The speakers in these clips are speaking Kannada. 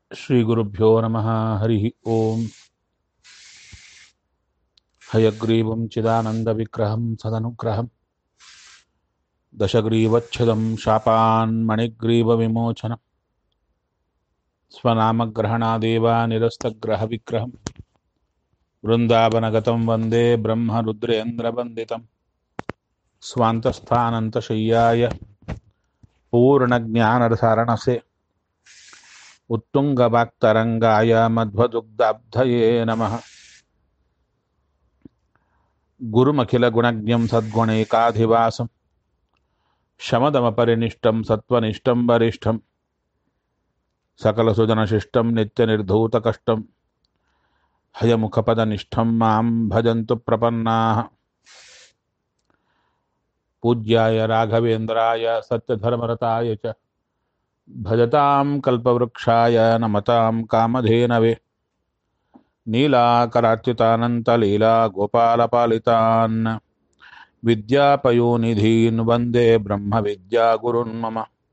श्रीगुरुभ्यो नमः हरिः ओम् हयग्रीवं चिदानन्दविग्रहं सदनुग्रहं दशग्रीवच्छिदं शापान्मणिग्रीवविमोचनं स्वनामग्रहणादेव निरस्तग्रहविग्रहं वृन्दावनगतं वन्दे ब्रह्मरुद्रेन्द्रवन्दितं स्वान्तस्थानन्तशय्याय पूर्णज्ञानरसारणसे उत्तुङ्गवाक्तरङ्गाय मध्वदुग्धाब्धये नमः गुरुमखिलगुणज्ञं सद्गुणैकाधिवासं शमदमपरिनिष्टं सत्त्वनिष्ठं वरिष्ठं सकलसुजनशिष्टं नित्यनिर्धूतकष्टं हयमुखपदनिष्ठं मां भजन्तु प्रपन्नाः पूज्याय राघवेन्द्राय सत्यधर्मरताय च भजतां कल्पवृक्षाय नमतां कामधेनवे नीलाकरार्चितानन्तलीला गोपालपालितान् विद्यापयोनिधीन् वन्दे ब्रह्मविद्यागुरुन् मम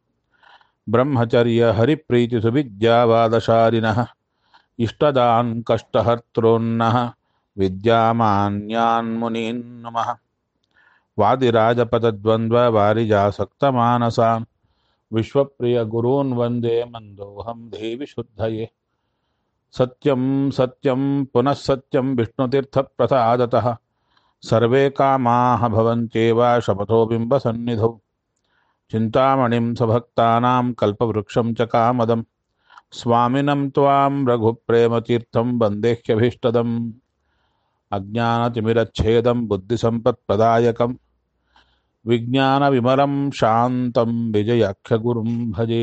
ब्रह्मचर्यहरिप्रीतिसुविद्यावादशालिनः इष्टदान् कष्टहर्तॄन्नः विद्यामान्यान् मुनीन् नमः वादिराजपदद्वन्द्ववारिजासक्तमानसान् विश्वप्रियगुरून् वन्दे मन्दोऽहं देवि शुद्धये सत्यं सत्यं पुनः सत्यं विष्णुतीर्थप्रसादतः सर्वे कामाः भवन्त्येव शपथो बिम्बसन्निधौ चिन्तामणिं सभक्तानां कल्पवृक्षं च कामदं स्वामिनं त्वां रघुप्रेमतीर्थं वन्देह्यभीष्टदम् अज्ञानतिमिरच्छेदं बुद्धिसम्पत्प्रदायकं विज्ञानविमलं शान्तं विजयाख्यगुरुं भजे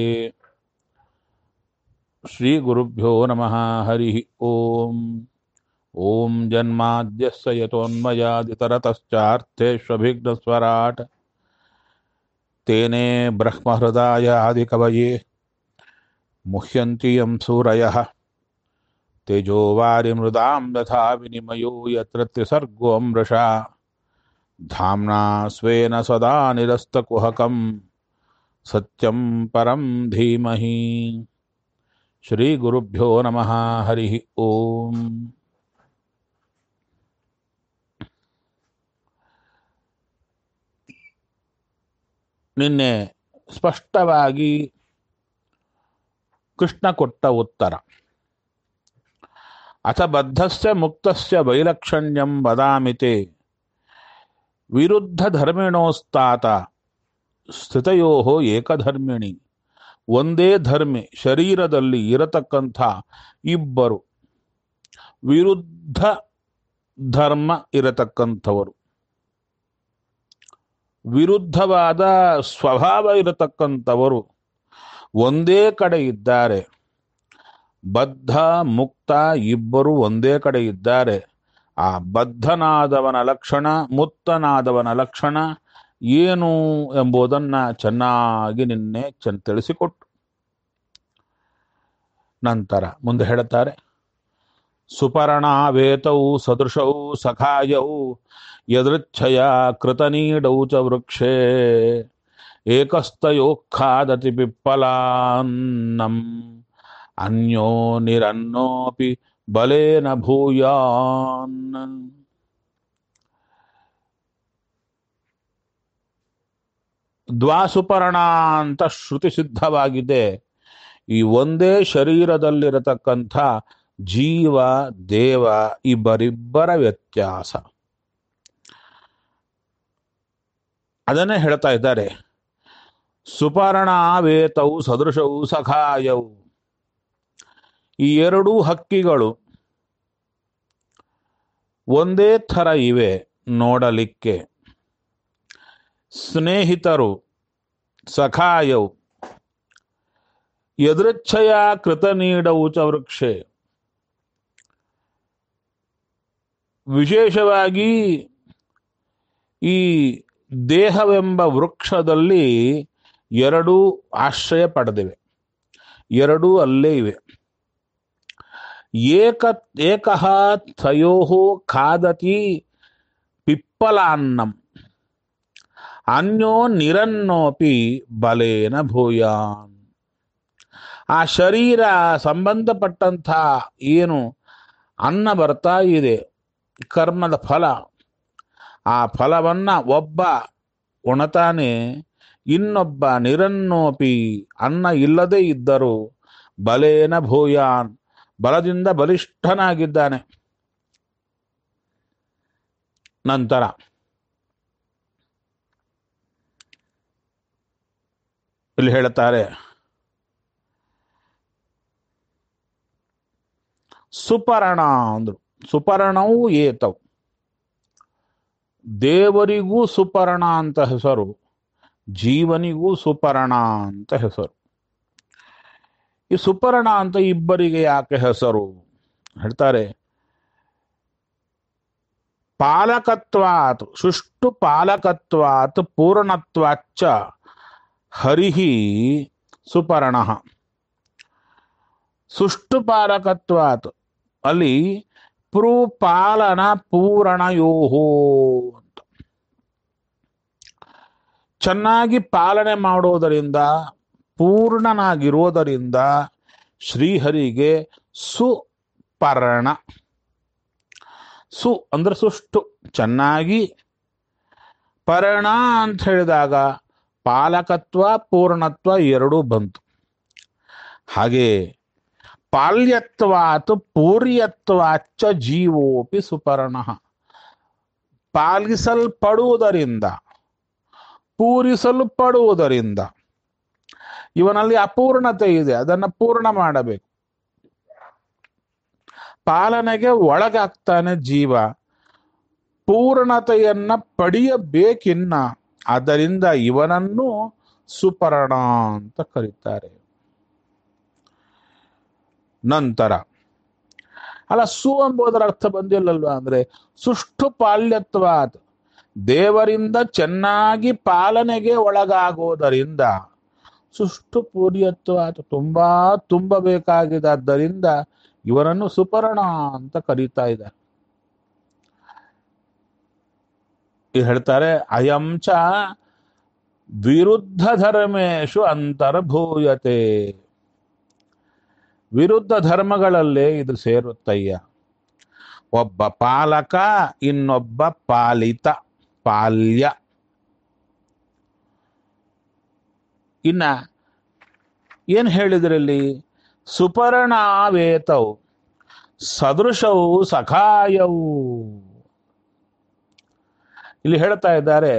श्रीगुरुभ्यो नमः हरिः ॐ ॐ जन्माद्यस्य यतोन्मयादितरतश्चार्थेष्वभिघ्नस्वराट् तेने ब्रह्महृदाय आदिकवये मुह्यन्ति यं सूरयः तेजोवारिमृदां यथा विनिमयो यत्र त्रिसर्गो मृषा धाम्ना स्वेन सदा निरस्तकुहकं सत्यं परं धीमहि श्रीगुरुभ्यो नमः हरिः ಓಂ ನಿನ್ನೆ ಸ್ಪಷ್ಟವಾಗಿ ಕೃಷ್ಣ ಕೊಟ್ಟ ಉತ್ತರ ಅಥ ಬದ್ಧಸ್ಯ ಮುಕ್ತಸ್ಯ ವೈಲಕ್ಷಣ್ಯಂ ವದಾಮಿತೆ ವಿರುದ್ಧ ಧರ್ಮಿಣೋಸ್ತಾತ ಸ್ಥಿತಯೋ ಏಕಧರ್ಮಿಣಿ ಒಂದೇ ಧರ್ಮಿ ಶರೀರದಲ್ಲಿ ಇರತಕ್ಕಂಥ ಇಬ್ಬರು ವಿರುದ್ಧ ಧರ್ಮ ಇರತಕ್ಕಂಥವರು ವಿರುದ್ಧವಾದ ಸ್ವಭಾವ ಇರತಕ್ಕಂಥವರು ಒಂದೇ ಕಡೆ ಇದ್ದಾರೆ ಬದ್ಧ ಮುಕ್ತ ಇಬ್ಬರು ಒಂದೇ ಕಡೆ ಇದ್ದಾರೆ ಆ ಬದ್ಧನಾದವನ ಲಕ್ಷಣ ಮುಕ್ತನಾದವನ ಲಕ್ಷಣ ಏನು ಎಂಬುದನ್ನ ಚೆನ್ನಾಗಿ ನಿನ್ನೆ ಚೆನ್ನ ತಿಳಿಸಿಕೊಟ್ಟು ನಂತರ ಮುಂದೆ ಹೇಳುತ್ತಾರೆ ಸುಪರ್ಣಾವೇತೌ ಸದೃಶೌ ಸಖಾಯೌ ಯದೃಚ್ಛಯ ಕೃತನೀಡೌ ಚ ವೃಕ್ಷೇ ಏಕಸ್ತಯೋ ಖಾದತಿ ಪಿಪ್ಪಲಾನ್ನಂ ಅನ್ಯೋ ನಿರನ್ನೋಪಿ ಬಲೇನ ಭೂಯಾನ್ ದ್ವಾಸುಪರ್ಣ ಅಂತ ಶ್ರುತಿ ಸಿದ್ಧವಾಗಿದೆ ಈ ಒಂದೇ ಶರೀರದಲ್ಲಿರತಕ್ಕಂಥ ಜೀವ ದೇವ ಇಬ್ಬರಿಬ್ಬರ ವ್ಯತ್ಯಾಸ ಅದನ್ನೇ ಹೇಳ್ತಾ ಇದ್ದಾರೆ ಸುಪರ್ಣಾವೇತವು ಸದೃಶವು ಸಖಾಯವು ಈ ಎರಡೂ ಹಕ್ಕಿಗಳು ಒಂದೇ ಥರ ಇವೆ ನೋಡಲಿಕ್ಕೆ ಸ್ನೇಹಿತರು ಸಖಾಯವು ಎದೃಚ್ಛಯ ಕೃತ ನೀಡವು ಚ ವೃಕ್ಷೆ ವಿಶೇಷವಾಗಿ ಈ ದೇಹವೆಂಬ ವೃಕ್ಷದಲ್ಲಿ ಎರಡೂ ಆಶ್ರಯ ಪಡೆದಿವೆ ಎರಡೂ ಅಲ್ಲೇ ಇವೆ ಏಕ ಏಕಃ ತಯೋ ಖಾದತಿ ಪಿಪ್ಪಲಾನ್ನಂ ಅನ್ಯೋ ನಿರನ್ನೋಪಿ ಬಲೇನ ಭೂಯಾನ್ ಆ ಶರೀರ ಸಂಬಂಧಪಟ್ಟಂಥ ಏನು ಅನ್ನ ಬರ್ತಾ ಇದೆ ಕರ್ಮದ ಫಲ ಆ ಫಲವನ್ನ ಒಬ್ಬ ಉಣತಾನೆ ಇನ್ನೊಬ್ಬ ನಿರನ್ನೋಪಿ ಅನ್ನ ಇಲ್ಲದೆ ಇದ್ದರೂ ಬಲೇನ ಭೂಯಾನ್ ಬಲದಿಂದ ಬಲಿಷ್ಠನಾಗಿದ್ದಾನೆ ನಂತರ ಇಲ್ಲಿ ಹೇಳ್ತಾರೆ ಸುಪರ್ಣ ಅಂದ್ರು ಸುಪರ್ಣವು ಏತವು ದೇವರಿಗೂ ಸುಪರ್ಣ ಅಂತ ಹೆಸರು ಜೀವನಿಗೂ ಸುಪರ್ಣ ಅಂತ ಹೆಸರು ಈ ಸುಪರ್ಣ ಅಂತ ಇಬ್ಬರಿಗೆ ಯಾಕೆ ಹೆಸರು ಹೇಳ್ತಾರೆ ಪಾಲಕತ್ವಾತ್ ಸುಷ್ಟು ಪಾಲಕತ್ವಾತ್ ಪೂರ್ಣತ್ವಾಚ್ಚ ಹರಿಹಿ ಸುಪರ್ಣ ಸುಷ್ಟು ಪಾಲಕತ್ವಾತ್ ಅಲ್ಲಿ ಪೃಪಾಲನ ಪೂರಣಯೋಹೋ ಅಂತ ಚೆನ್ನಾಗಿ ಪಾಲನೆ ಮಾಡೋದರಿಂದ ಪೂರ್ಣನಾಗಿರೋದರಿಂದ ಶ್ರೀಹರಿಗೆ ಸುಪರ್ಣ ಸು ಅಂದ್ರೆ ಸುಷ್ಟು ಚೆನ್ನಾಗಿ ಪರ್ಣ ಅಂತ ಹೇಳಿದಾಗ ಪಾಲಕತ್ವ ಪೂರ್ಣತ್ವ ಎರಡೂ ಬಂತು ಹಾಗೆ ಪಾಲ್ಯತ್ವಾತ್ ಪೂರ್ಯತ್ವಾಚ್ಚ ಜೀವೋಪಿ ಸುಪರ್ಣ ಪಾಲಿಸಲ್ಪಡುವುದರಿಂದ ಪೂರಿಸಲ್ಪಡುವುದರಿಂದ ಇವನಲ್ಲಿ ಅಪೂರ್ಣತೆ ಇದೆ ಅದನ್ನು ಪೂರ್ಣ ಮಾಡಬೇಕು ಪಾಲನೆಗೆ ಒಳಗಾಗ್ತಾನೆ ಜೀವ ಪೂರ್ಣತೆಯನ್ನ ಪಡೆಯಬೇಕಿನ್ನ ಆದ್ದರಿಂದ ಇವನನ್ನು ಸುಪರ್ಣ ಅಂತ ಕರೀತಾರೆ ನಂತರ ಅಲ್ಲ ಸು ಎಂಬುದರ ಅರ್ಥ ಬಂದಿಲ್ಲಲ್ವಾ ಅಂದ್ರೆ ಸುಷ್ಟು ಪಾಲ್ಯತ್ವಾತ್ ದೇವರಿಂದ ಚೆನ್ನಾಗಿ ಪಾಲನೆಗೆ ಒಳಗಾಗೋದರಿಂದ ಸುಷ್ಟು ಪೂರ್ಯತ್ವಾತ್ ತುಂಬಾ ತುಂಬಬೇಕಾಗಿದ್ದರಿಂದ ಇವರನ್ನು ಸುಪರ್ಣ ಅಂತ ಕರೀತಾ ಇದ್ದಾರೆ ಇದು ಹೇಳ್ತಾರೆ ಅಯಂಚ ವಿರುದ್ಧ ಧರ್ಮೇಶು ಅಂತರ್ಭೂಯತೆ ವಿರುದ್ಧ ಧರ್ಮಗಳಲ್ಲೇ ಇದು ಸೇರುತ್ತಯ್ಯ ಒಬ್ಬ ಪಾಲಕ ಇನ್ನೊಬ್ಬ ಪಾಲಿತ ಪಾಲ್ಯ ಇನ್ನ ಏನ್ ಹೇಳಿದ್ರಲ್ಲಿ ಸುಪರ್ಣಾವೇತವು ಸದೃಶವು ಸಖಾಯವು ಇಲ್ಲಿ ಹೇಳ್ತಾ ಇದ್ದಾರೆ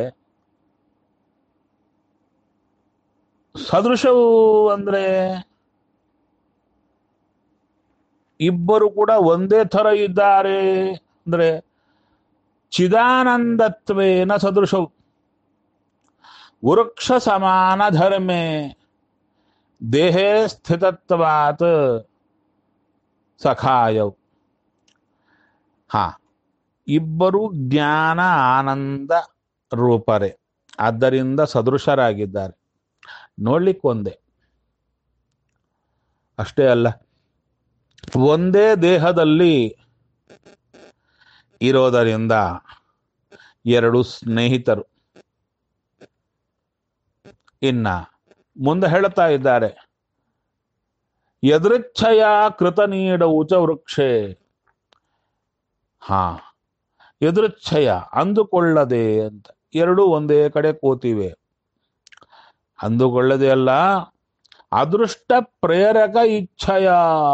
ಸದೃಶವು ಅಂದ್ರೆ ಇಬ್ಬರು ಕೂಡ ಒಂದೇ ಥರ ಇದ್ದಾರೆ ಅಂದ್ರೆ ಚಿದಾನಂದತ್ವೇನ ಸದೃಶವು ವೃಕ್ಷ ಸಮಾನ ಧರ್ಮೇ ದೇಹೇ ಸ್ಥಿತತ್ವಾತ್ ಸಖಾಯವು ಹಾ ಇಬ್ಬರು ಜ್ಞಾನ ಆನಂದ ರೂಪರೇ ಆದ್ದರಿಂದ ಸದೃಶರಾಗಿದ್ದಾರೆ ನೋಡ್ಲಿಕ್ಕೆ ಒಂದೇ ಅಷ್ಟೇ ಅಲ್ಲ ಒಂದೇ ದೇಹದಲ್ಲಿ ಇರೋದರಿಂದ ಎರಡು ಸ್ನೇಹಿತರು ಇನ್ನ ಮುಂದೆ ಹೇಳ್ತಾ ಇದ್ದಾರೆ ಎದೃಚ್ಛಯ ಕೃತ ನೀಡವು ಚ ವೃಕ್ಷೆ ಹಾ ಎದೃಚ್ಛಯ ಅಂದುಕೊಳ್ಳದೆ ಅಂತ ಎರಡೂ ಒಂದೇ ಕಡೆ ಕೂತಿವೆ ಅಂದುಕೊಳ್ಳದೆ ಅಲ್ಲ ಅದೃಷ್ಟ ಪ್ರೇರಕ ಇಚ್ಛಯ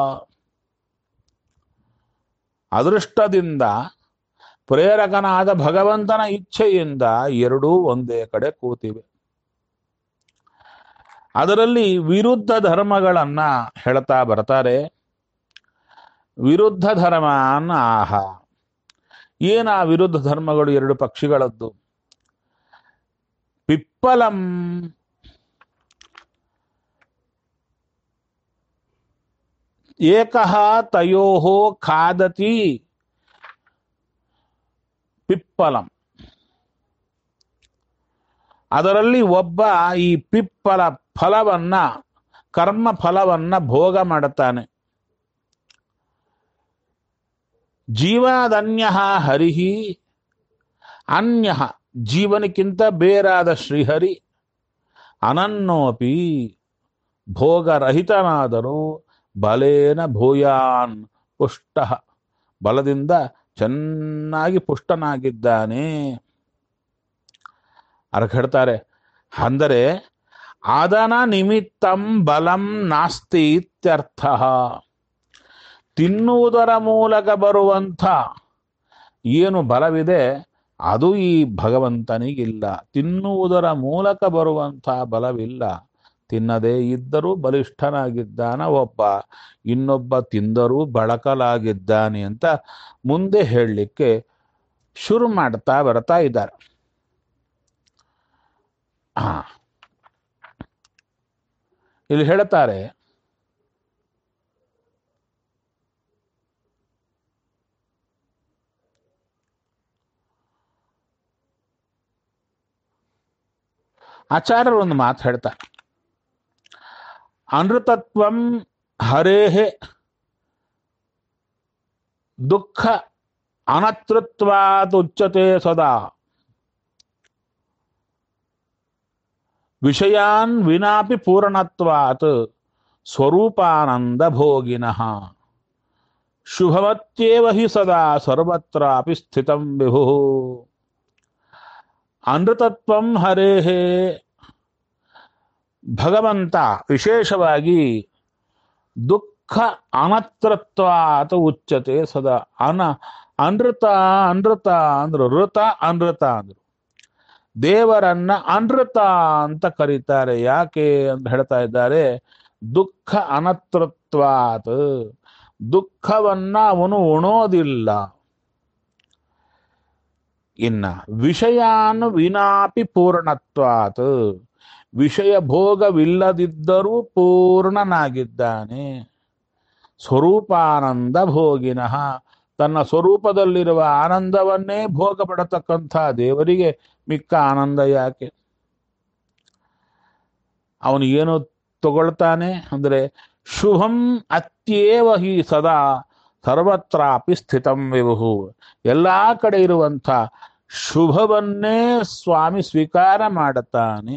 ಅದೃಷ್ಟದಿಂದ ಪ್ರೇರಕನಾದ ಭಗವಂತನ ಇಚ್ಛೆಯಿಂದ ಎರಡೂ ಒಂದೇ ಕಡೆ ಕೂತಿವೆ ಅದರಲ್ಲಿ ವಿರುದ್ಧ ಧರ್ಮಗಳನ್ನ ಹೇಳ್ತಾ ಬರ್ತಾರೆ ವಿರುದ್ಧ ಧರ್ಮ ಅನ್ನ ಆಹ ಏನ ಆ ವಿರುದ್ಧ ಧರ್ಮಗಳು ಎರಡು ಪಕ್ಷಿಗಳದ್ದು ಪಿಪ್ಪಲಂ ಏಕಃ ತಯೋ ಖಾದತಿ ಪಿಪ್ಪಲಂ ಅದರಲ್ಲಿ ಒಬ್ಬ ಈ ಪಿಪ್ಪಲ ಫಲವನ್ನ ಕರ್ಮ ಫಲವನ್ನ ಭೋಗ ಮಾಡುತ್ತಾನೆ ಜೀವಾದನ್ಯ ಹರಿಹಿ ಅನ್ಯ ಜೀವನಕ್ಕಿಂತ ಬೇರಾದ ಶ್ರೀಹರಿ ಅನನ್ನೋಪಿ ಭೋಗರಹಿತನಾದರೂ ಬಲೇನ ಭೂಯಾನ್ ಪುಷ್ಟ ಬಲದಿಂದ ಚೆನ್ನಾಗಿ ಪುಷ್ಟನಾಗಿದ್ದಾನೆ ಅದಕ್ಕೆ ಹೇಳ್ತಾರೆ ಅಂದರೆ ಆದನ ನಿಮಿತ್ತಂ ಬಲಂ ನಾಸ್ತಿ ಇತ್ಯರ್ಥ ತಿನ್ನುವುದರ ಮೂಲಕ ಬರುವಂಥ ಏನು ಬಲವಿದೆ ಅದು ಈ ಭಗವಂತನಿಗಿಲ್ಲ ತಿನ್ನುವುದರ ಮೂಲಕ ಬರುವಂಥ ಬಲವಿಲ್ಲ ತಿನ್ನದೇ ಇದ್ದರೂ ಬಲಿಷ್ಠನಾಗಿದ್ದಾನ ಒಬ್ಬ ಇನ್ನೊಬ್ಬ ತಿಂದರೂ ಬಳಕಲಾಗಿದ್ದಾನೆ ಅಂತ ಮುಂದೆ ಹೇಳಲಿಕ್ಕೆ ಶುರು ಮಾಡ್ತಾ ಬರ್ತಾ ಇದ್ದಾರೆ ಹಾ ಇಲ್ಲಿ ಹೇಳ್ತಾರೆ ಆಚಾರ್ಯರು ಒಂದು ಮಾತು ಹೇಳ್ತಾರೆ ಅನೃತತ್ವಂ ಹರೇಹೆ ದುಃಖ ಅನತೃತ್ವಾತ್ ಉಚ್ಯತೆ ಸದಾ ವಿಷಯಾನ್ ವಿನಾಪಿ ಪೂರ್ಣತ್ವಾತ್ ಸ್ವರೂಪಾನಂದ ಭೋಗಿನಃ ಶುಭವತ್ಯೇವ ಹಿ ಸದಾ ಸರ್ವತ್ರಾಪಿ ಸ್ಥಿತಂ ವಿಭು ಅನೃತತ್ವಂ ಹರೇಹೇ ಭಗವಂತ ವಿಶೇಷವಾಗಿ ದುಃಖ ಅನತ್ರತ್ವಾತ ಉಚ್ಚತೆ ಸದಾ ಅನ ಅನೃತ ಅನೃತ ಅಂದ್ರು ಋತ ಅನೃತ ಅಂದ್ರು ದೇವರನ್ನ ಅನೃತ ಅಂತ ಕರೀತಾರೆ ಯಾಕೆ ಅಂತ ಹೇಳ್ತಾ ಇದ್ದಾರೆ ದುಃಖ ಅನತೃತ್ವಾತ್ ದುಃಖವನ್ನ ಅವನು ಉಣೋದಿಲ್ಲ ಇನ್ನ ವಿಷಯಾನ್ ವಿನಾಪಿ ಪೂರ್ಣತ್ವಾತ್ ವಿಷಯ ಭೋಗವಿಲ್ಲದಿದ್ದರೂ ಪೂರ್ಣನಾಗಿದ್ದಾನೆ ಸ್ವರೂಪಾನಂದ ಭೋಗಿನಃ ತನ್ನ ಸ್ವರೂಪದಲ್ಲಿರುವ ಆನಂದವನ್ನೇ ಭೋಗ ಪಡತಕ್ಕಂಥ ದೇವರಿಗೆ ಮಿಕ್ಕ ಆನಂದ ಯಾಕೆ ಅವನು ಏನು ತಗೊಳ್ತಾನೆ ಅಂದ್ರೆ ಶುಭಂ ಅತ್ಯೇವ ಹಿ ಸದಾ ಸರ್ವತ್ರಾಪಿ ಸ್ಥಿತಂ ವಿಭು ಎಲ್ಲಾ ಕಡೆ ಇರುವಂಥ ಶುಭವನ್ನೇ ಸ್ವಾಮಿ ಸ್ವೀಕಾರ ಮಾಡುತ್ತಾನೆ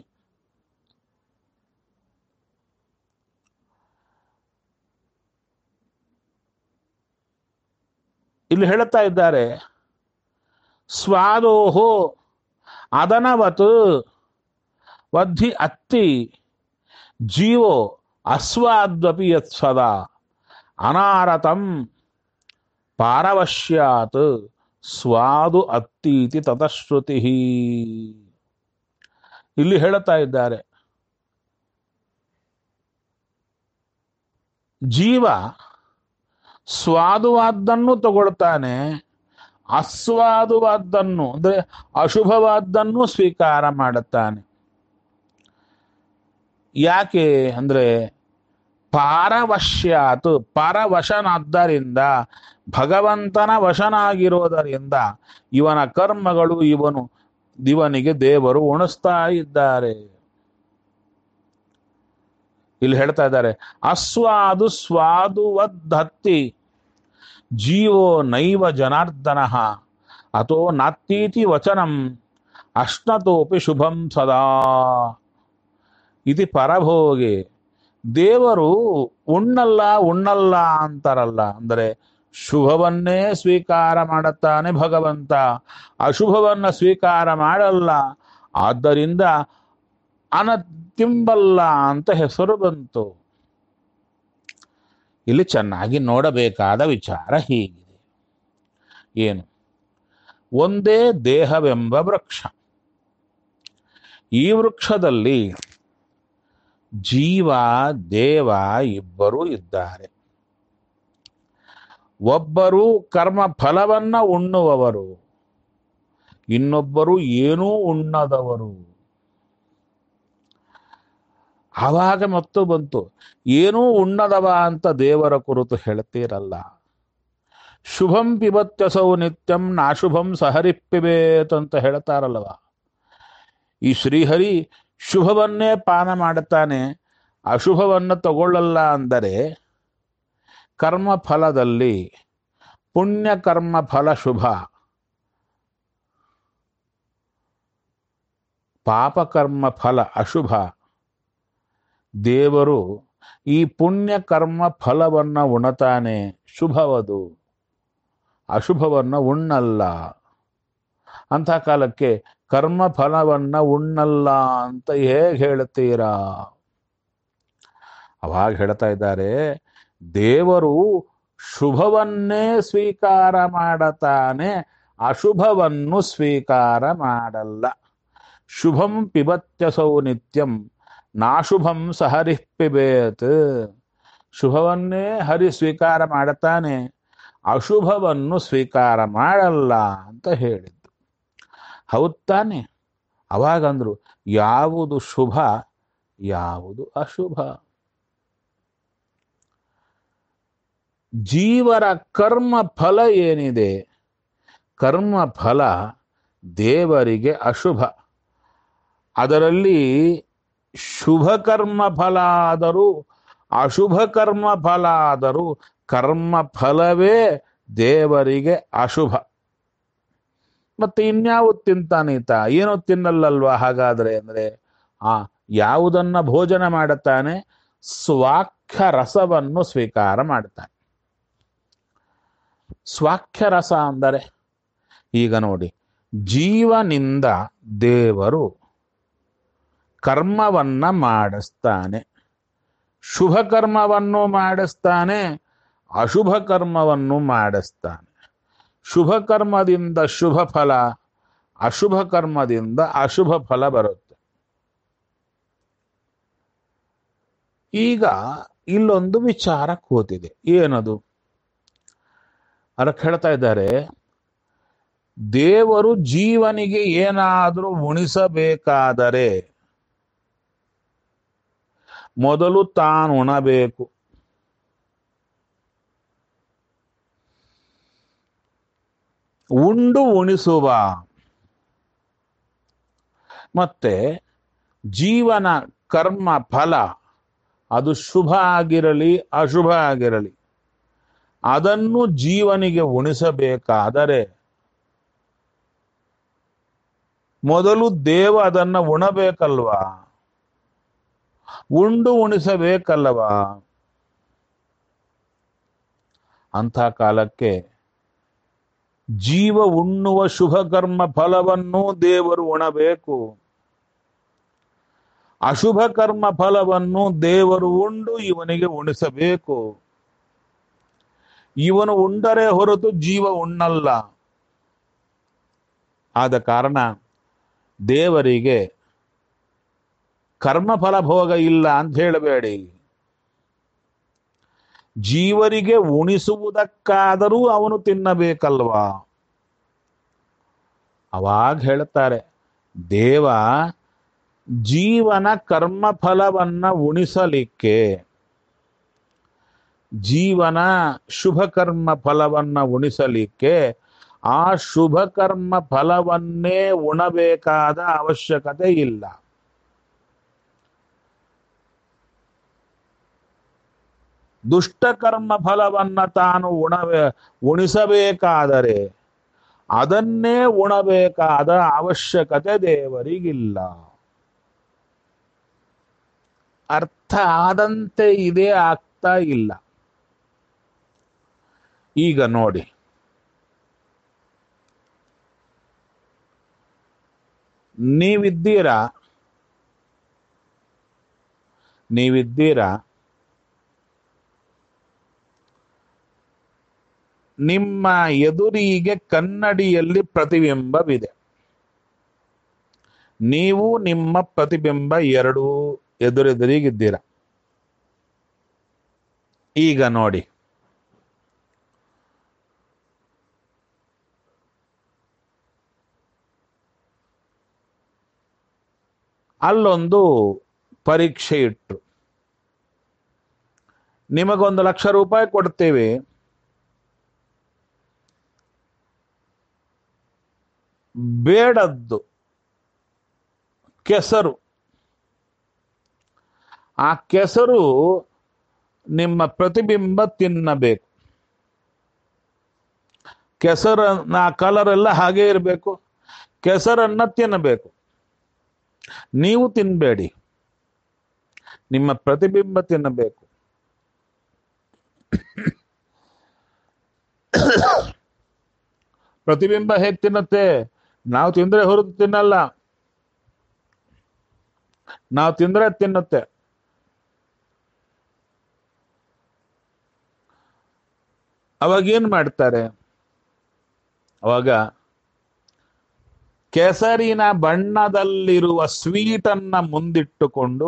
ಇಲ್ಲಿ ಹೇಳುತ್ತಾ ಇದ್ದಾರೆ ಸ್ವಾದೋಹೋ ಅದನವತ್ ವದ್ಧಿ ಅತ್ತಿ ಜೀವೋ ಅಸ್ವಾದ್ವಪಿ ಯತ್ ಸದಾ ಅನಾರತಂ ಪಾರವಶ್ಯಾತ್ ಸ್ವಾದು ಅತ್ತೀತಿ ತತಶ್ರುತಿ ಇಲ್ಲಿ ಹೇಳುತ್ತಾ ಇದ್ದಾರೆ ಜೀವ ಸ್ವಾದುವಾದ್ದನ್ನು ತಗೊಳ್ತಾನೆ ಅಸ್ವಾದುವಾದ್ದನ್ನು ಅಂದ್ರೆ ಅಶುಭವಾದ್ದನ್ನು ಸ್ವೀಕಾರ ಮಾಡುತ್ತಾನೆ ಯಾಕೆ ಅಂದ್ರೆ ಪಾರವಶ್ಯಾತ್ ಪರವಶನಾದ್ದರಿಂದ ಭಗವಂತನ ವಶನಾಗಿರೋದರಿಂದ ಇವನ ಕರ್ಮಗಳು ಇವನು ಇವನಿಗೆ ದೇವರು ಉಣಿಸ್ತಾ ಇದ್ದಾರೆ ಇಲ್ಲಿ ಹೇಳ್ತಾ ಇದ್ದಾರೆ ಅಸ್ವಾದು ಸ್ವಾದುವದ್ಧತ್ತಿ ಜೀವೋ ನೈವ ಜನಾರ್ದನ ಅಥೋ ನಾತ್ತೀತಿ ವಚನಂ ಅಶ್ನತೋಪಿ ಶುಭಂ ಸದಾ ಇದು ಪರಭೋಗೆ ದೇವರು ಉಣ್ಣಲ್ಲ ಉಣ್ಣಲ್ಲ ಅಂತಾರಲ್ಲ ಅಂದರೆ ಶುಭವನ್ನೇ ಸ್ವೀಕಾರ ಮಾಡುತ್ತಾನೆ ಭಗವಂತ ಅಶುಭವನ್ನ ಸ್ವೀಕಾರ ಮಾಡಲ್ಲ ಆದ್ದರಿಂದ ಅನ ತಿಂಬಲ್ಲ ಅಂತ ಹೆಸರು ಬಂತು ಇಲ್ಲಿ ಚೆನ್ನಾಗಿ ನೋಡಬೇಕಾದ ವಿಚಾರ ಹೀಗಿದೆ ಏನು ಒಂದೇ ದೇಹವೆಂಬ ವೃಕ್ಷ ಈ ವೃಕ್ಷದಲ್ಲಿ ಜೀವ ದೇವ ಇಬ್ಬರೂ ಇದ್ದಾರೆ ಒಬ್ಬರು ಕರ್ಮ ಫಲವನ್ನ ಉಣ್ಣುವವರು ಇನ್ನೊಬ್ಬರು ಏನೂ ಉಣ್ಣದವರು ಆವಾಗ ಮತ್ತು ಬಂತು ಏನೂ ಉಣ್ಣದವ ಅಂತ ದೇವರ ಕುರಿತು ಹೇಳ್ತೀರಲ್ಲ ಶುಭಂ ಪಿಬತ್ಯಸೌ ನಿತ್ಯಂ ನಾಶುಭಂ ಸಹರಿಪ್ಪಿಬೇತ್ ಅಂತ ಹೇಳ್ತಾರಲ್ವ ಈ ಶ್ರೀಹರಿ ಶುಭವನ್ನೇ ಪಾನ ಮಾಡುತ್ತಾನೆ ಅಶುಭವನ್ನು ತಗೊಳ್ಳಲ್ಲ ಅಂದರೆ ಕರ್ಮ ಫಲದಲ್ಲಿ ಪುಣ್ಯ ಕರ್ಮ ಫಲ ಶುಭ ಪಾಪಕರ್ಮ ಫಲ ಅಶುಭ ದೇವರು ಈ ಪುಣ್ಯ ಕರ್ಮ ಫಲವನ್ನ ಉಣತಾನೆ ಶುಭವದು ಅಶುಭವನ್ನ ಉಣ್ಣಲ್ಲ ಅಂಥ ಕಾಲಕ್ಕೆ ಕರ್ಮ ಫಲವನ್ನ ಉಣ್ಣಲ್ಲ ಅಂತ ಹೇಗೆ ಹೇಳ್ತೀರಾ ಅವಾಗ ಹೇಳ್ತಾ ಇದ್ದಾರೆ ದೇವರು ಶುಭವನ್ನೇ ಸ್ವೀಕಾರ ಮಾಡತಾನೆ ಅಶುಭವನ್ನು ಸ್ವೀಕಾರ ಮಾಡಲ್ಲ ಶುಭಂ ಪಿಬತ್ಯಸೌ ನಿತ್ಯಂ ನಾಶುಭಂ ಸಹರಿ ಪಿಬೇತ್ ಶುಭವನ್ನೇ ಹರಿ ಸ್ವೀಕಾರ ಮಾಡುತ್ತಾನೆ ಅಶುಭವನ್ನು ಸ್ವೀಕಾರ ಮಾಡಲ್ಲ ಅಂತ ಹೇಳಿದ್ದು ಹೌದ್ ತಾನೆ ಅವಾಗಂದ್ರು ಯಾವುದು ಶುಭ ಯಾವುದು ಅಶುಭ ಜೀವರ ಕರ್ಮ ಫಲ ಏನಿದೆ ಕರ್ಮ ಫಲ ದೇವರಿಗೆ ಅಶುಭ ಅದರಲ್ಲಿ ಶುಭ ಕರ್ಮ ಫಲ ಆದರೂ ಅಶುಭ ಕರ್ಮ ಫಲ ಆದರೂ ಕರ್ಮ ಫಲವೇ ದೇವರಿಗೆ ಅಶುಭ ಮತ್ತೆ ಇನ್ಯಾವುದು ತಿಂತಾನೀತ ಏನೋ ತಿನ್ನಲ್ಲಲ್ವಾ ಹಾಗಾದ್ರೆ ಅಂದ್ರೆ ಆ ಯಾವುದನ್ನ ಭೋಜನ ಮಾಡುತ್ತಾನೆ ಸ್ವಾಖ್ಯ ರಸವನ್ನು ಸ್ವೀಕಾರ ಮಾಡುತ್ತಾನೆ ಸ್ವಾಖ್ಯ ರಸ ಅಂದರೆ ಈಗ ನೋಡಿ ಜೀವನಿಂದ ದೇವರು ಕರ್ಮವನ್ನ ಮಾಡಿಸ್ತಾನೆ ಶುಭ ಕರ್ಮವನ್ನು ಮಾಡಿಸ್ತಾನೆ ಅಶುಭ ಕರ್ಮವನ್ನು ಮಾಡಿಸ್ತಾನೆ ಶುಭ ಕರ್ಮದಿಂದ ಶುಭ ಫಲ ಅಶುಭ ಕರ್ಮದಿಂದ ಅಶುಭ ಫಲ ಬರುತ್ತೆ ಈಗ ಇಲ್ಲೊಂದು ವಿಚಾರ ಕೂತಿದೆ ಏನದು ಅದಕ್ಕೆ ಹೇಳ್ತಾ ಇದ್ದಾರೆ ದೇವರು ಜೀವನಿಗೆ ಏನಾದರೂ ಉಣಿಸಬೇಕಾದರೆ ಮೊದಲು ತಾನು ಉಣಬೇಕು ಉಂಡು ಉಣಿಸುವ ಮತ್ತೆ ಜೀವನ ಕರ್ಮ ಫಲ ಅದು ಶುಭ ಆಗಿರಲಿ ಅಶುಭ ಆಗಿರಲಿ ಅದನ್ನು ಜೀವನಿಗೆ ಉಣಿಸಬೇಕಾದರೆ ಮೊದಲು ದೇವ ಅದನ್ನ ಉಣಬೇಕಲ್ವಾ ಉಂಡು ಉಣಿಸಬೇಕಲ್ಲವಾ ಅಂಥ ಕಾಲಕ್ಕೆ ಜೀವ ಉಣ್ಣುವ ಶುಭ ಕರ್ಮ ಫಲವನ್ನು ದೇವರು ಉಣಬೇಕು ಅಶುಭ ಕರ್ಮ ಫಲವನ್ನು ದೇವರು ಉಂಡು ಇವನಿಗೆ ಉಣಿಸಬೇಕು ಇವನು ಉಂಡರೆ ಹೊರತು ಜೀವ ಉಣ್ಣಲ್ಲ ಆದ ಕಾರಣ ದೇವರಿಗೆ ಕರ್ಮಫಲ ಭೋಗ ಇಲ್ಲ ಅಂತ ಹೇಳಬೇಡಿ ಜೀವರಿಗೆ ಉಣಿಸುವುದಕ್ಕಾದರೂ ಅವನು ತಿನ್ನಬೇಕಲ್ವಾ ಅವಾಗ ಹೇಳ್ತಾರೆ ದೇವ ಜೀವನ ಕರ್ಮಫಲವನ್ನ ಉಣಿಸಲಿಕ್ಕೆ ಜೀವನ ಶುಭ ಕರ್ಮ ಫಲವನ್ನ ಉಣಿಸಲಿಕ್ಕೆ ಆ ಶುಭ ಕರ್ಮ ಫಲವನ್ನೇ ಉಣಬೇಕಾದ ಅವಶ್ಯಕತೆ ಇಲ್ಲ ದುಷ್ಟಕರ್ಮ ಫಲವನ್ನ ತಾನು ಉಣಬೇ ಉಣಿಸಬೇಕಾದರೆ ಅದನ್ನೇ ಉಣಬೇಕಾದ ಅವಶ್ಯಕತೆ ದೇವರಿಗಿಲ್ಲ ಅರ್ಥ ಆದಂತೆ ಇದೇ ಆಗ್ತಾ ಇಲ್ಲ ಈಗ ನೋಡಿ ನೀವಿದ್ದೀರಾ ನೀವಿದ್ದೀರಾ ನಿಮ್ಮ ಎದುರಿಗೆ ಕನ್ನಡಿಯಲ್ಲಿ ಪ್ರತಿಬಿಂಬವಿದೆ ನೀವು ನಿಮ್ಮ ಪ್ರತಿಬಿಂಬ ಎರಡೂ ಎದುರೆದುರಿಗಿದ್ದೀರ ಈಗ ನೋಡಿ ಅಲ್ಲೊಂದು ಪರೀಕ್ಷೆ ಇಟ್ರು ನಿಮಗೊಂದು ಲಕ್ಷ ರೂಪಾಯಿ ಕೊಡ್ತೇವೆ ಬೇಡದ್ದು ಕೆಸರು ಆ ಕೆಸರು ನಿಮ್ಮ ಪ್ರತಿಬಿಂಬ ತಿನ್ನಬೇಕು ಕೆಸರನ್ನ ಆ ಕಲರ್ ಎಲ್ಲ ಹಾಗೆ ಇರಬೇಕು ಕೆಸರನ್ನ ತಿನ್ನಬೇಕು ನೀವು ತಿನ್ಬೇಡಿ ನಿಮ್ಮ ಪ್ರತಿಬಿಂಬ ತಿನ್ನಬೇಕು ಪ್ರತಿಬಿಂಬ ಹೇಗೆ ತಿನ್ನುತ್ತೆ ನಾವು ತಿಂದ್ರೆ ಹೊರತು ತಿನ್ನಲ್ಲ ನಾವು ತಿಂದ್ರೆ ತಿನ್ನುತ್ತೆ ಅವಾಗ ಏನ್ ಮಾಡ್ತಾರೆ ಅವಾಗ ಕೆಸರಿನ ಬಣ್ಣದಲ್ಲಿರುವ ಸ್ವೀಟನ್ನ ಮುಂದಿಟ್ಟುಕೊಂಡು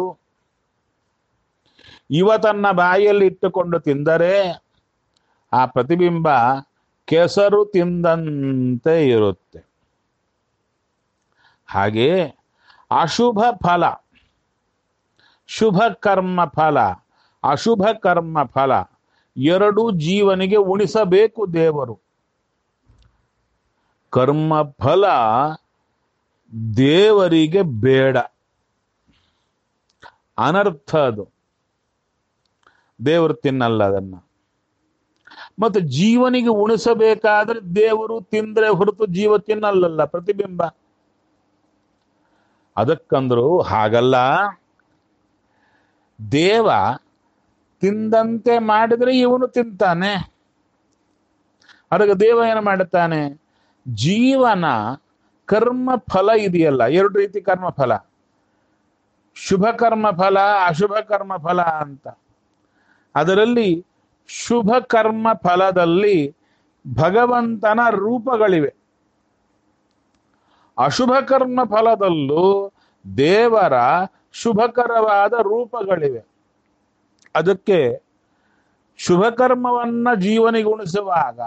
ಇವತನ್ನ ಬಾಯಲ್ಲಿ ಇಟ್ಟುಕೊಂಡು ತಿಂದರೆ ಆ ಪ್ರತಿಬಿಂಬ ಕೆಸರು ತಿಂದಂತೆ ಇರುತ್ತೆ ಹಾಗೆ ಅಶುಭ ಫಲ ಶುಭ ಕರ್ಮ ಫಲ ಅಶುಭ ಕರ್ಮ ಫಲ ಎರಡು ಜೀವನಿಗೆ ಉಣಿಸಬೇಕು ದೇವರು ಕರ್ಮ ಫಲ ದೇವರಿಗೆ ಬೇಡ ಅನರ್ಥ ಅದು ದೇವರು ತಿನ್ನಲ್ಲ ಅದನ್ನ ಮತ್ತೆ ಜೀವನಿಗೆ ಉಣಿಸಬೇಕಾದ್ರೆ ದೇವರು ತಿಂದ್ರೆ ಹೊರತು ಜೀವ ತಿನ್ನಲ್ಲಲ್ಲ ಪ್ರತಿಬಿಂಬ ಅದಕ್ಕಂದ್ರು ಹಾಗಲ್ಲ ದೇವ ತಿಂದಂತೆ ಮಾಡಿದ್ರೆ ಇವನು ತಿಂತಾನೆ ಅದಕ್ಕೆ ದೇವ ಏನು ಮಾಡುತ್ತಾನೆ ಜೀವನ ಕರ್ಮ ಫಲ ಇದೆಯಲ್ಲ ಎರಡು ರೀತಿ ಕರ್ಮ ಫಲ ಶುಭ ಕರ್ಮ ಫಲ ಅಶುಭ ಕರ್ಮ ಫಲ ಅಂತ ಅದರಲ್ಲಿ ಶುಭ ಕರ್ಮ ಫಲದಲ್ಲಿ ಭಗವಂತನ ರೂಪಗಳಿವೆ ಅಶುಭ ಕರ್ಮ ಫಲದಲ್ಲೂ ದೇವರ ಶುಭಕರವಾದ ರೂಪಗಳಿವೆ ಅದಕ್ಕೆ ಶುಭ ಕರ್ಮವನ್ನ ಜೀವನಿಗೆ ಉಣಿಸುವಾಗ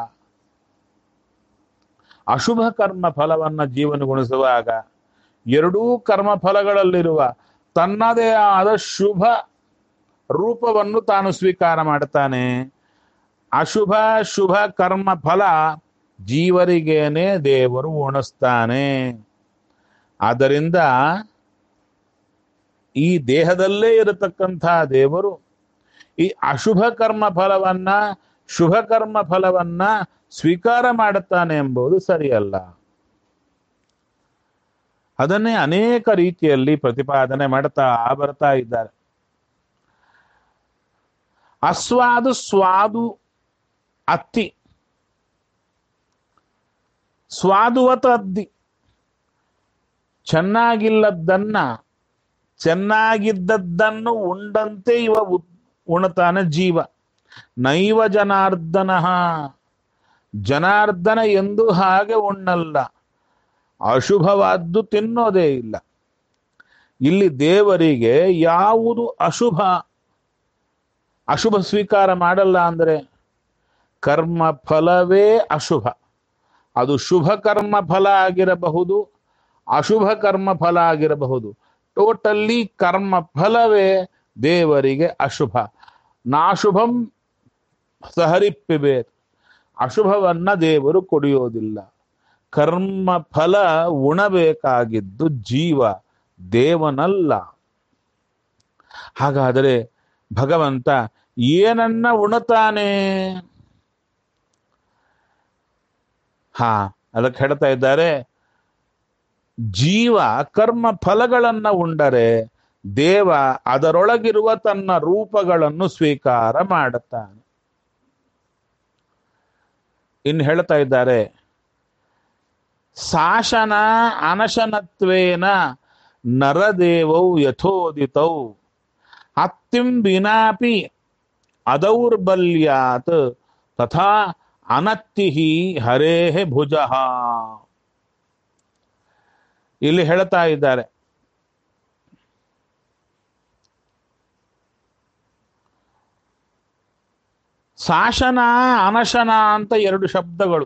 ಅಶುಭ ಕರ್ಮ ಫಲವನ್ನ ಜೀವನಗುಣಿಸುವಾಗ ಎರಡೂ ಕರ್ಮ ಫಲಗಳಲ್ಲಿರುವ ತನ್ನದೇ ಆದ ಶುಭ ರೂಪವನ್ನು ತಾನು ಸ್ವೀಕಾರ ಮಾಡ್ತಾನೆ ಅಶುಭ ಶುಭ ಕರ್ಮ ಫಲ ಜೀವರಿಗೇನೆ ದೇವರು ಉಣಿಸ್ತಾನೆ ಆದ್ದರಿಂದ ಈ ದೇಹದಲ್ಲೇ ಇರತಕ್ಕಂಥ ದೇವರು ಈ ಅಶುಭ ಕರ್ಮ ಫಲವನ್ನ ಶುಭ ಕರ್ಮ ಫಲವನ್ನ ಸ್ವೀಕಾರ ಮಾಡುತ್ತಾನೆ ಎಂಬುದು ಸರಿಯಲ್ಲ ಅದನ್ನೇ ಅನೇಕ ರೀತಿಯಲ್ಲಿ ಪ್ರತಿಪಾದನೆ ಮಾಡ್ತಾ ಬರ್ತಾ ಇದ್ದಾರೆ ಅಸ್ವಾದು ಸ್ವಾದು ಅತ್ತಿ ಸ್ವಾದುವತ ಅದ್ದಿ ಚೆನ್ನಾಗಿಲ್ಲದ್ದನ್ನ ಚೆನ್ನಾಗಿದ್ದದ್ದನ್ನು ಉಂಡಂತೆ ಇವ ಉತ್- ಉಣತಾನೆ ಜೀವ ನೈವ ಜನಾರ್ದನ ಜನಾರ್ದನ ಎಂದು ಹಾಗೆ ಉಣ್ಣಲ್ಲ ಅಶುಭವಾದ್ದು ತಿನ್ನೋದೇ ಇಲ್ಲ ಇಲ್ಲಿ ದೇವರಿಗೆ ಯಾವುದು ಅಶುಭ ಅಶುಭ ಸ್ವೀಕಾರ ಮಾಡಲ್ಲ ಅಂದರೆ ಕರ್ಮ ಫಲವೇ ಅಶುಭ ಅದು ಶುಭ ಕರ್ಮ ಫಲ ಆಗಿರಬಹುದು ಅಶುಭ ಕರ್ಮ ಫಲ ಆಗಿರಬಹುದು ಟೋಟಲ್ಲಿ ಕರ್ಮ ಫಲವೇ ದೇವರಿಗೆ ಅಶುಭ ನಾಶುಭಂ ಸಹರಿಪ್ಪಿಬೇಕು ಅಶುಭವನ್ನ ದೇವರು ಕೊಡಿಯೋದಿಲ್ಲ ಕರ್ಮ ಫಲ ಉಣಬೇಕಾಗಿದ್ದು ಜೀವ ದೇವನಲ್ಲ ಹಾಗಾದರೆ ಭಗವಂತ ಏನನ್ನ ಉಣತಾನೆ ಹಾ ಅದಕ್ಕೆ ಹೇಳ್ತಾ ಇದ್ದಾರೆ ಜೀವ ಕರ್ಮ ಫಲಗಳನ್ನ ಉಂಡರೆ ದೇವ ಅದರೊಳಗಿರುವ ತನ್ನ ರೂಪಗಳನ್ನು ಸ್ವೀಕಾರ ಮಾಡುತ್ತಾನೆ ಇನ್ನು ಹೇಳ್ತಾ ಇದ್ದಾರೆ ಶಾಸನ ಅನಶನತ್ವೇನ ನರದೇವೌ ಯಥೋದಿತೌ ಹತ್ತಿಂ ವಿನಾಪಿ ಅದೌರ್ಬಲ್ಯಾತ್ ತಥಾ ಅನತ್ತಿ ಹರೇಹ ಭುಜ ಇಲ್ಲಿ ಹೇಳ್ತಾ ಇದ್ದಾರೆ ಶಾಸನ ಅನಶನ ಅಂತ ಎರಡು ಶಬ್ದಗಳು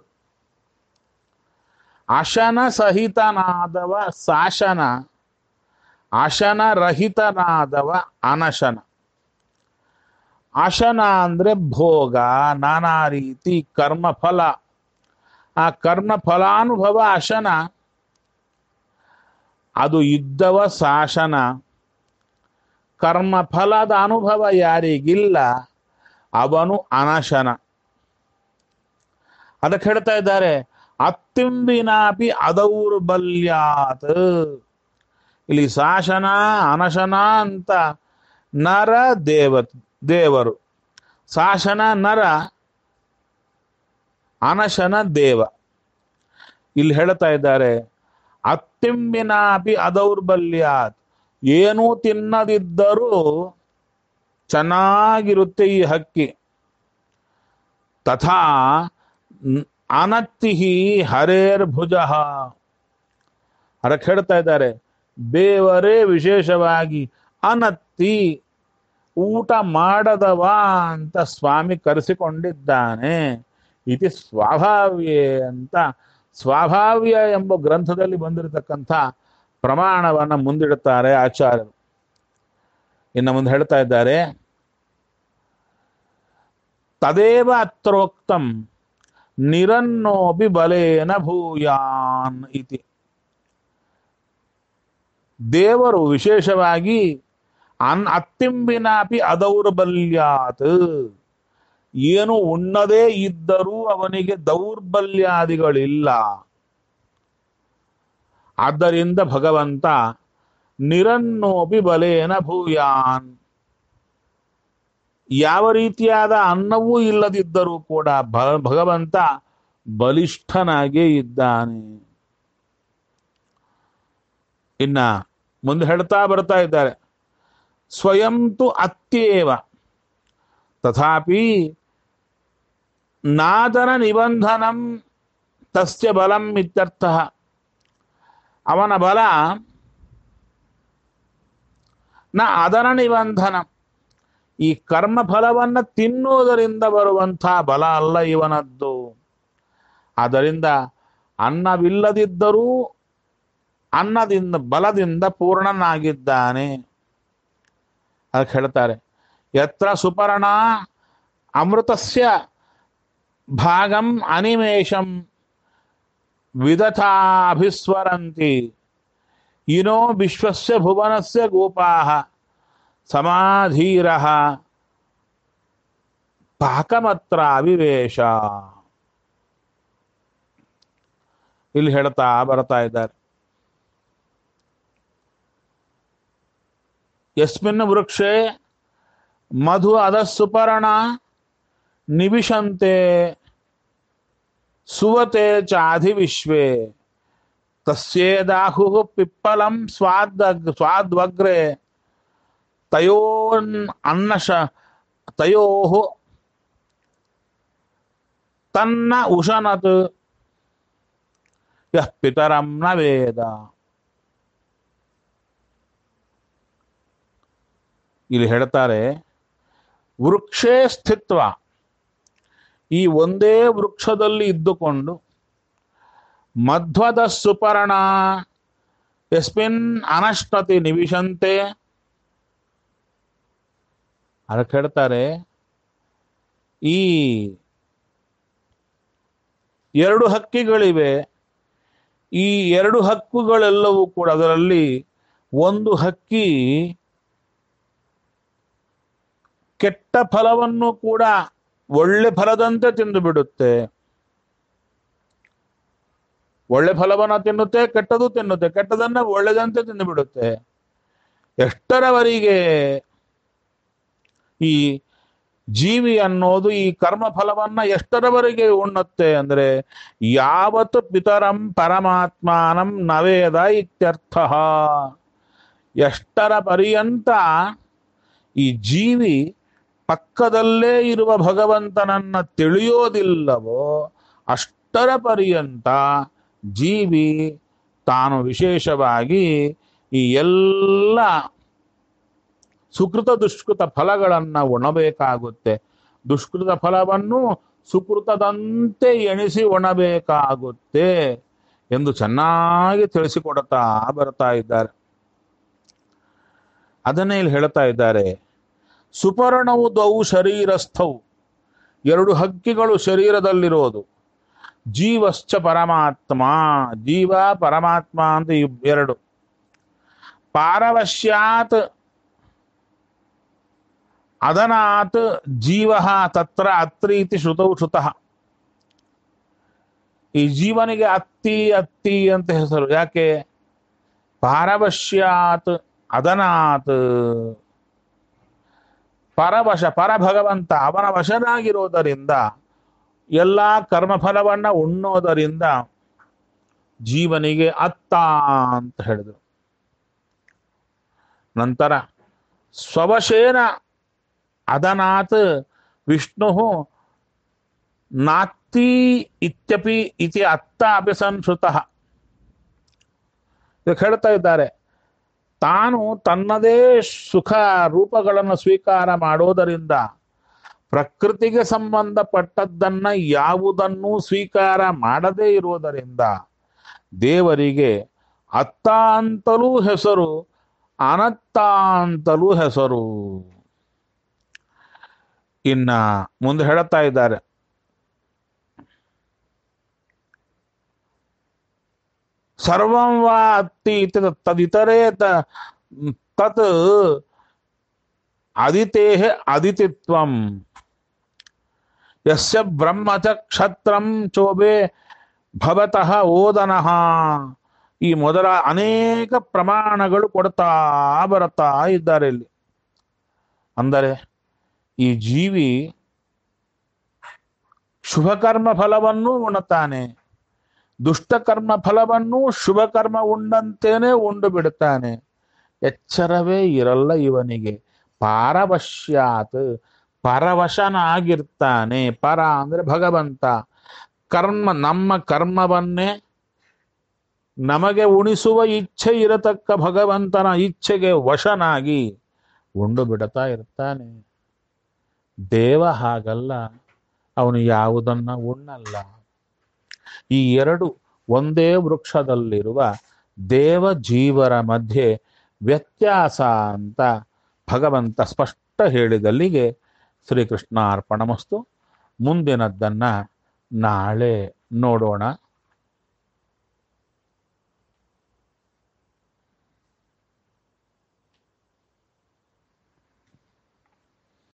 ಅಶನ ಸಹಿತನಾದವ ಶಾಸನ ಅಶನ ರಹಿತನಾದವ ಅನಶನ ಅಶನ ಅಂದ್ರೆ ಭೋಗ ನಾನಾ ರೀತಿ ಕರ್ಮಫಲ ಆ ಕರ್ಮ ಫಲಾನುಭವ ಅಶನ ಅದು ಇದ್ದವ ಶಾಸನ ಕರ್ಮ ಫಲದ ಅನುಭವ ಯಾರಿಗಿಲ್ಲ ಅವನು ಅನಶನ ಅದಕ್ಕೆ ಹೇಳ್ತಾ ಇದ್ದಾರೆ ಅತ್ತಿಂಬಿನಾಪಿ ಅದೌರ್ಬಲ್ಯಾತ್ ಇಲ್ಲಿ ಶಾಸನ ಅನಶನ ಅಂತ ನರ ದೇವ ದೇವರು ಶಾಸನ ನರ ಅನಶನ ದೇವ ಇಲ್ಲಿ ಹೇಳ್ತಾ ಇದ್ದಾರೆ ಅತ್ತಿಂಬಿನಾಪಿ ಅದೌರ್ಬಲ್ಯಾತ್ ಏನೂ ತಿನ್ನದಿದ್ದರೂ ಚೆನ್ನಾಗಿರುತ್ತೆ ಈ ಹಕ್ಕಿ ತಥಾ ನ್- ಅನತ್ತಿಹಿ ಹರೇರ್ ಭುಜ ಅದಕ್ಕೆ ಹೇಳ್ತಾ ಇದ್ದಾರೆ ದೇವರೇ ವಿಶೇಷವಾಗಿ ಅನತ್ತಿ ಊಟ ಮಾಡದವ ಅಂತ ಸ್ವಾಮಿ ಕರೆಸಿಕೊಂಡಿದ್ದಾನೆ ಇತಿ ಸ್ವಾಭಾವ್ಯೆ ಅಂತ ಸ್ವಾಭಾವ್ಯ ಎಂಬ ಗ್ರಂಥದಲ್ಲಿ ಬಂದಿರತಕ್ಕಂಥ ಪ್ರಮಾಣವನ್ನ ಮುಂದಿಡುತ್ತಾರೆ ಆಚಾರ್ಯರು ಇನ್ನು ಮುಂದೆ ಹೇಳ್ತಾ ಇದ್ದಾರೆ ತದೇವ ಅತ್ರೋಕ್ತಂ ನಿರನ್ನೋಪಿ ಬಲೇನ ಭೂಯಾನ್ ಇತಿ ದೇವರು ವಿಶೇಷವಾಗಿ ಅನ್ ಅತ್ತಿಂಬಿನಾಪಿ ಅದೌರ್ಬಲ್ಯಾತ್ ಏನು ಉಣ್ಣದೇ ಇದ್ದರೂ ಅವನಿಗೆ ದೌರ್ಬಲ್ಯಾದಿಗಳಿಲ್ಲ ಆದ್ದರಿಂದ ಭಗವಂತ ನಿರನ್ನೋಪಿ ಬಲೇನ ಭೂಯಾನ್ ಯಾವ ರೀತಿಯಾದ ಅನ್ನವೂ ಇಲ್ಲದಿದ್ದರೂ ಕೂಡ ಭ- ಭಗವಂತ ಬಲಿಷ್ಠನಾಗೇ ಇದ್ದಾನೆ ಇನ್ನ ಮುಂದೆ ಹೇಳ್ತಾ ಬರ್ತಾ ಇದ್ದಾರೆ ಸ್ವಯಂ ತು ಅತ್ಯೇವ ತಥಾಪಿ ನಾದನ ನಿಬಂಧನಂ ತಸ್ಯ ಬಲಂ ಇತ್ಯರ್ಥ ಅವನ ಬಲ ನ ಅದನ ನಿಬಂಧನ ಈ ಕರ್ಮ ಫಲವನ್ನ ತಿನ್ನುವುದರಿಂದ ಬರುವಂಥ ಬಲ ಅಲ್ಲ ಇವನದ್ದು ಆದ್ದರಿಂದ ಅನ್ನವಿಲ್ಲದಿದ್ದರೂ ಅನ್ನದಿಂದ ಬಲದಿಂದ ಪೂರ್ಣನಾಗಿದ್ದಾನೆ ಅದಕ್ಕೆ ಹೇಳ್ತಾರೆ ಯತ್ರ ಸುಪರ್ಣ ಅಮೃತಸ್ಯ ಭಾಗಂ ಅನಿಮೇಷಂ ವಿದಥಾಭಿಸ್ವರಂತಿ ಇನೋ ವಿಶ್ವಸ್ಯ ಭುವನಸ್ಯ ಗೋಪಾಹ ಸಮಾಧೀರ ಪಾಕಮತ್ರ ಅವಿವೇಶ ಇಲ್ಲಿ ಹೇಳ್ತಾ ಬರ್ತಾ ಇದ್ದಾರೆ ಯಸ್ಮಿನ್ ವೃಕ್ಷೆ ಮಧು ಅಧಸ್ಸುಪರ್ಣ ನಿವಿಶಂತೆ ಸುವತೆ ಚಾಧಿ ವಿಶ್ವೇ ತಸ್ಯೇದಾಹು ಪಿಪ್ಪಲಂ ಸ್ವಾದ್ ಸ್ವಾದ್ವಗ್ರೆ ತಯೋನ್ ಅನ್ನಶ ತಯೋ ತನ್ನ ಉಶನತ್ ಯಃ ಪಿತರಂ ನ ವೇದ ಇಲ್ಲಿ ಹೇಳ್ತಾರೆ ವೃಕ್ಷೇ ಸ್ಥಿತ್ವ ಈ ಒಂದೇ ವೃಕ್ಷದಲ್ಲಿ ಇದ್ದುಕೊಂಡು ಮಧ್ವದ ಸುಪರ್ಣ ಯಸ್ಮಿನ್ ಅನಷ್ಟತಿ ನಿವಿಶಂತೆ ಅದಕ್ಕೆ ಹೇಳ್ತಾರೆ ಈ ಎರಡು ಹಕ್ಕಿಗಳಿವೆ ಈ ಎರಡು ಹಕ್ಕುಗಳೆಲ್ಲವೂ ಕೂಡ ಅದರಲ್ಲಿ ಒಂದು ಹಕ್ಕಿ ಕೆಟ್ಟ ಫಲವನ್ನು ಕೂಡ ಒಳ್ಳೆ ಫಲದಂತೆ ತಿಂದು ಬಿಡುತ್ತೆ ಒಳ್ಳೆ ಫಲವನ್ನ ತಿನ್ನುತ್ತೆ ಕೆಟ್ಟದು ತಿನ್ನುತ್ತೆ ಕೆಟ್ಟದನ್ನ ಒಳ್ಳೆದಂತೆ ತಿಂದು ಬಿಡುತ್ತೆ ಎಷ್ಟರವರೆಗೆ ಈ ಜೀವಿ ಅನ್ನೋದು ಈ ಕರ್ಮ ಫಲವನ್ನ ಎಷ್ಟರವರೆಗೆ ಉಣ್ಣುತ್ತೆ ಅಂದ್ರೆ ಯಾವತ್ತು ಪಿತರಂ ಪರಮಾತ್ಮಾನಂ ನವೇದ ಇತ್ಯರ್ಥ ಎಷ್ಟರ ಪರ್ಯಂತ ಈ ಜೀವಿ ಪಕ್ಕದಲ್ಲೇ ಇರುವ ಭಗವಂತನನ್ನ ತಿಳಿಯೋದಿಲ್ಲವೋ ಅಷ್ಟರ ಪರ್ಯಂತ ಜೀವಿ ತಾನು ವಿಶೇಷವಾಗಿ ಈ ಎಲ್ಲ ಸುಕೃತ ದುಷ್ಕೃತ ಫಲಗಳನ್ನ ಉಣಬೇಕಾಗುತ್ತೆ ದುಷ್ಕೃತ ಫಲವನ್ನು ಸುಕೃತದಂತೆ ಎಣಿಸಿ ಉಣಬೇಕಾಗುತ್ತೆ ಎಂದು ಚೆನ್ನಾಗಿ ತಿಳಿಸಿಕೊಡುತ್ತಾ ಬರ್ತಾ ಇದ್ದಾರೆ ಅದನ್ನೇ ಇಲ್ಲಿ ಹೇಳ್ತಾ ಇದ್ದಾರೆ ಸುಪರ್ಣವು ದ್ವೌ ಶರೀರಸ್ಥವು ಎರಡು ಹಕ್ಕಿಗಳು ಶರೀರದಲ್ಲಿರೋದು ಜೀವಶ್ಚ ಪರಮಾತ್ಮ ಜೀವ ಪರಮಾತ್ಮ ಅಂತ ಇಬ್- ಎರಡು ಪಾರವಶ್ಯಾತ್ ಅದನಾತ್ ಜೀವ ತತ್ರ ಅತ್ರಿ ಇತಿ ಶ್ರುತೌ ಶ್ರುತಃ ಈ ಜೀವನಿಗೆ ಅತ್ತಿ ಅತ್ತಿ ಅಂತ ಹೆಸರು ಯಾಕೆ ಪಾರವಶ್ಯಾತ್ ಅದನಾತ್ ಪರವಶ ಪರ ಭಗವಂತ ಅವನ ವಶನಾಗಿರೋದರಿಂದ ಎಲ್ಲ ಕರ್ಮಫಲವನ್ನ ಉಣ್ಣೋದರಿಂದ ಜೀವನಿಗೆ ಅತ್ತ ಅಂತ ಹೇಳಿದರು ನಂತರ ಸ್ವವಶೇನ ಅದನಾತ್ ವಿಷ್ಣು ನಾತ್ತಿ ಇತ್ಯಪಿ ಇತಿ ಅತ್ತ ಅಪಿ ಸಂಸ್ಕೃತ ಇದಕ್ಕೆ ಹೇಳ್ತಾ ಇದ್ದಾರೆ ತಾನು ತನ್ನದೇ ಸುಖ ರೂಪಗಳನ್ನು ಸ್ವೀಕಾರ ಮಾಡೋದರಿಂದ ಪ್ರಕೃತಿಗೆ ಸಂಬಂಧಪಟ್ಟದ್ದನ್ನ ಯಾವುದನ್ನೂ ಸ್ವೀಕಾರ ಮಾಡದೇ ಇರುವುದರಿಂದ ದೇವರಿಗೆ ಅತ್ತ ಅಂತಲೂ ಹೆಸರು ಅನತ್ತ ಅಂತಲೂ ಹೆಸರು ಇನ್ನ ಮುಂದೆ ಹೇಳುತ್ತಾ ಇದ್ದಾರೆ ಸರ್ವಂ ವಾ ಅತ್ತಿ ಇತಿ ತದಿತರೇ ತ- ತತ್ ಅದಿತೇಹ ಅದಿತಿತ್ವಂ ಯಸ್ಯ ಬ್ರಹ್ಮ ಚ ಕ್ಷತ್ರಂ ಚೋಬೆ ಭವತಃ ಓದನಃ ಈ ಮೊದಲ ಅನೇಕ ಪ್ರಮಾಣಗಳು ಕೊಡ್ತಾ ಬರುತ್ತಾ ಇದ್ದಾರೆ ಇಲ್ಲಿ ಅಂದರೆ ಈ ಜೀವಿ ಶುಭಕರ್ಮ ಫಲವನ್ನು ಉಣುತ್ತಾನೆ ದುಷ್ಟಕರ್ಮ ಫಲವನ್ನು ಶುಭ ಕರ್ಮ ಉಂಡಂತೇನೆ ಉಂಡು ಬಿಡುತ್ತಾನೆ ಎಚ್ಚರವೇ ಇರಲ್ಲ ಇವನಿಗೆ ಪಾರವಶ್ಯಾತ್ ಪರವಶನಾಗಿರ್ತಾನೆ ಪರ ಅಂದ್ರೆ ಭಗವಂತ ಕರ್ಮ ನಮ್ಮ ಕರ್ಮವನ್ನೇ ನಮಗೆ ಉಣಿಸುವ ಇಚ್ಛೆ ಇರತಕ್ಕ ಭಗವಂತನ ಇಚ್ಛೆಗೆ ವಶನಾಗಿ ಉಂಡು ಬಿಡುತ್ತಾ ಇರ್ತಾನೆ ದೇವ ಹಾಗಲ್ಲ ಅವನು ಯಾವುದನ್ನ ಉಣ್ಣಲ್ಲ ಈ ಎರಡು ಒಂದೇ ವೃಕ್ಷದಲ್ಲಿರುವ ದೇವ ಜೀವರ ಮಧ್ಯೆ ವ್ಯತ್ಯಾಸ ಅಂತ ಭಗವಂತ ಸ್ಪಷ್ಟ ಹೇಳಿದಲ್ಲಿಗೆ ಶ್ರೀಕೃಷ್ಣ ಅರ್ಪಣಮಸ್ತು ಮುಂದಿನದ್ದನ್ನ ನಾಳೆ ನೋಡೋಣ